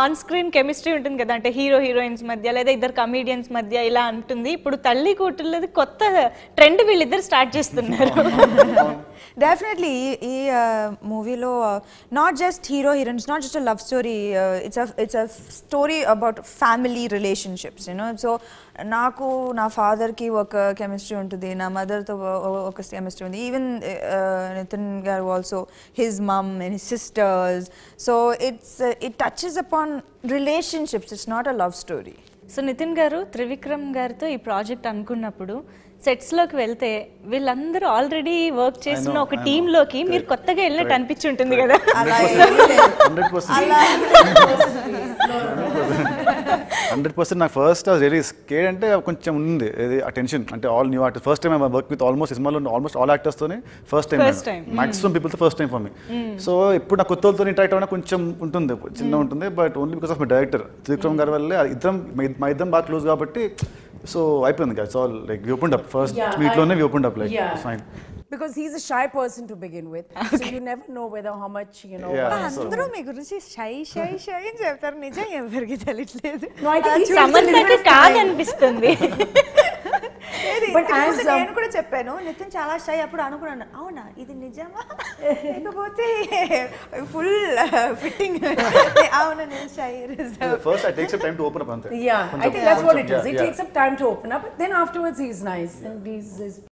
On screen chemistry ఉంటుంది కదా అంటే హీరో హీరోయిన్స్ మధ్య లేదా ఇద్దరు కమీడియన్స్ మధ్య ఇలా ఉంటుంది ఇప్పుడు తల్లి కూతుళ్ళది కొత్త ట్రెండ్ వీళ్ళిద్దరు స్టార్ట్ చేస్తున్నారు డెఫినెట్లీ ఈ మూవీలో not just hero heroines not just a love story it's it's a story about family relationships you know so నాకు నా ఫాదర్కి ఒక కెమిస్ట్రీ ఉంటుంది నా మదర్తో ఒక కెమిస్ట్రీ ఉంది even Nitin garu also his mum and his sisters so it's it touches upon relationships it's not a love story so Nitin garu Trivikram గారితో ఈ ప్రాజెక్ట్ అనుకున్నప్పుడు సెట్స్ లోకి వెళ్తే వీళ్ళందరూ ఆల్రెడీ వర్క్ చేస్తున్న ఒక టీమ్ లోకి మీరు కొత్తగా వెళ్ళినట్టు అనిపించి ఉంటుంది కదా హండ్రెడ్ పర్సెంట్ హండ్రెడ్ పర్సెంట్ నాకు ఫస్ట్ రియలీ స్కేడ్ అంటే కొంచెం ఉంది ఇది ఆ టెన్షన్ అంటే all new artist first time work with almost సినిమాలో ఆల్మోస్ట్ ఆల్ యాక్టర్స్తోనే first time First time. Maximum పీపుల్తో first time for me so ఇప్పుడు నా కొత్త వాళ్ళతో ఇంటరాక్ట్ అవ్వడం కొంచెం ఉంటుంది చిన్న ఉంటుంది but only because of my director Trivikram గారి వల్లే ఇద్దరం మా- మా ఇద్దరం బాగా క్లోజ్ కాబట్టి సో అయిపోయింది it's all like we open up first Yeah, మీట్లోనే I- we open up like Yeah. Fine Because he's a shy person to begin with. So you never know whether how much, you know. Yeah. what- అందరూ మీ గురించి shy shy shy అని చెప్తారు నిజంగా ఎవరికి తెలియట్లేదు No, I think he's సమంతకి కాదనిపిస్తుంది But as, um, నేను కూడా చెప్పాను నితిన్ చాలా షై అప్పుడు అనుకున్నాను అవునా ఇది నిజమా లేకపోతే ఫుల్ ఫిట్టింగ్ అవునా నేను shy first I take some time to open up అంతే Yeah, I కొంచెం- think that's what it కొంచెం, is. It yeah, takes some time to open up, but then afterwards he's nice and he's, he's